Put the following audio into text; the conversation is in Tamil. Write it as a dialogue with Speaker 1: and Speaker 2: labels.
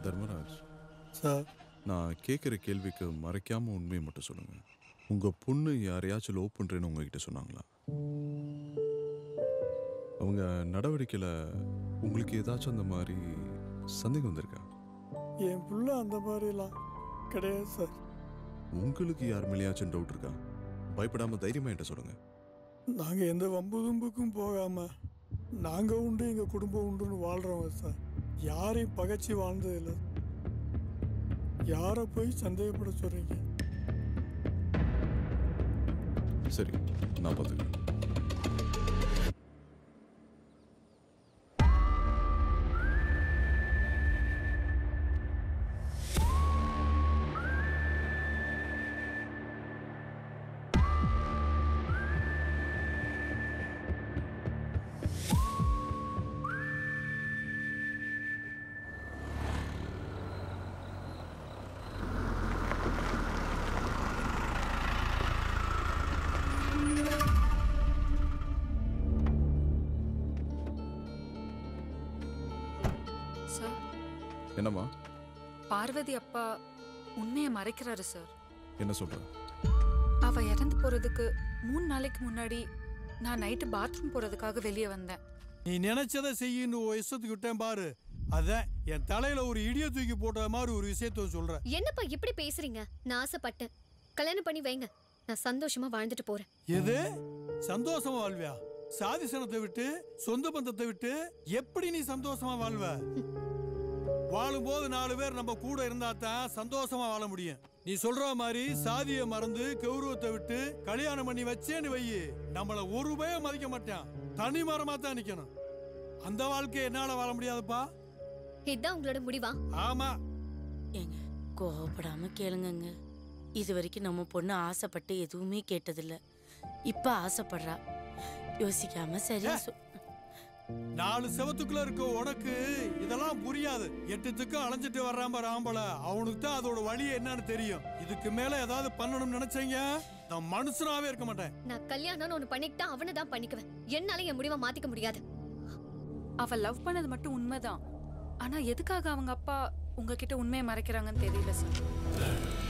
Speaker 1: தர்மராஜ்
Speaker 2: சார்
Speaker 1: நான் கேட்குற கேள்விக்கு மறைக்காம உண்மையை மட்டும் சொல்லுங்க உங்க பொண்ணு யாரையாச்சும் லவ் பண்றேன்னு உங்ககிட்ட சொன்னாங்களா அவங்க நடவடிக்கையில உங்களுக்கு ஏதாச்சும் அந்த மாதிரி சந்தேகம் வந்திருக்கா
Speaker 2: என் புள்ள அந்த மாதிரிலாம் கிடையாது சார்
Speaker 1: உங்களுக்கு யார் மேலேயாச்சும் டவுட் இருக்கா பயப்படாம தைரியமா என்கிட்ட சொல்லுங்க
Speaker 2: நாங்கள் எந்த வம்பு தும்புக்கும் போகாம நாங்கள் உண்டு எங்கள் குடும்பம் உண்டுன்னு வாழ்கிறோம் சார் யாரையும் பகைச்சி வாழ்ந்ததில்லை யாரை போய் சந்தேகப்பட சொல்கிறீங்க
Speaker 1: சரி நான் பார்த்துக்கிறேன்
Speaker 3: சார்
Speaker 1: என்னம்மா
Speaker 3: பார்வதி அப்பா உண்மையை மறைக்கிறாரு சார்
Speaker 1: என்ன சொல்ற
Speaker 3: அவ இறந்து போறதுக்கு மூணு நாளைக்கு முன்னாடி நான் நைட்டு பாத்ரூம் போறதுக்காக வெளியே வந்தேன்
Speaker 2: நீ நினைச்சதை செய்யன்னு உன் இஷ்டத்துக்கு விட்டேன் பாரு அதான் என் தலையில ஒரு இடிய தூக்கி போட்ட மாதிரி ஒரு விஷயத்த சொல்றேன்
Speaker 4: என்னப்பா இப்படி பேசுறீங்க நான் ஆசைப்பட்டேன் கல்யாணம் பண்ணி வைங்க நான் சந்தோஷமா வாழ்ந்துட்டு போறேன்
Speaker 2: எது சந்தோஷமா வாழ்வியா சாதி சனத்தை விட்டு சொந்த பந்தத்தை விட்டு எப்படி நீ சந்தோஷமா வாழ்வ வாழும்போது நாலு பேர் நம்ம கூட இருந்தா தான் சந்தோஷமா வாழ முடியும் நீ சொல்ற மாதிரி சாதியை மறந்து கௌரவத்தை விட்டு கல்யாணம் பண்ணி வச்சேன்னு வையி நம்மள ஒரு பய மதிக்க மாட்டான் தனி மரமா தான் நிக்கணும் அந்த வாழ்க்கையை என்னால வாழ முடியாதுப்பா
Speaker 4: இதான் உங்களோட முடிவா
Speaker 2: ஆமா
Speaker 5: ஏங்க கோவப்படாம கேளுங்கங்க இது வரைக்கும் நம்ம பொண்ணு ஆசைப்பட்டு எதுவுமே கேட்டதில்ல இப்ப ஆசைப்படுறா யோசிக்காம சரியா சொ-
Speaker 2: நாலு செவத்துக்குள்ள இருக்க உனக்கு இதெல்லாம் புரியாது எட்டுத்துக்கு அலைஞ்சிட்டு வர்றான் பாரு ஆம்பளை அவனுக்கு தான் அதோட வழி என்னன்னு தெரியும் இதுக்கு மேல ஏதாவது பண்ணணும்னு நினைச்சீங்க நான் மனுஷனாவே இருக்க மாட்டேன்
Speaker 4: நான் கல்யாணம்னு ஒண்ணு பண்ணிக்கிட்டா அவனை தான் பண்ணிக்குவேன் என்னால என் முடிவை மாத்திக்க முடியாது
Speaker 3: அவ லவ் பண்ணது மட்டும் உண்மைதான் ஆனா எதுக்காக அவங்க அப்பா உங்ககிட்ட உண்மையை மறைக்கிறாங்கன்னு தெரியல சார்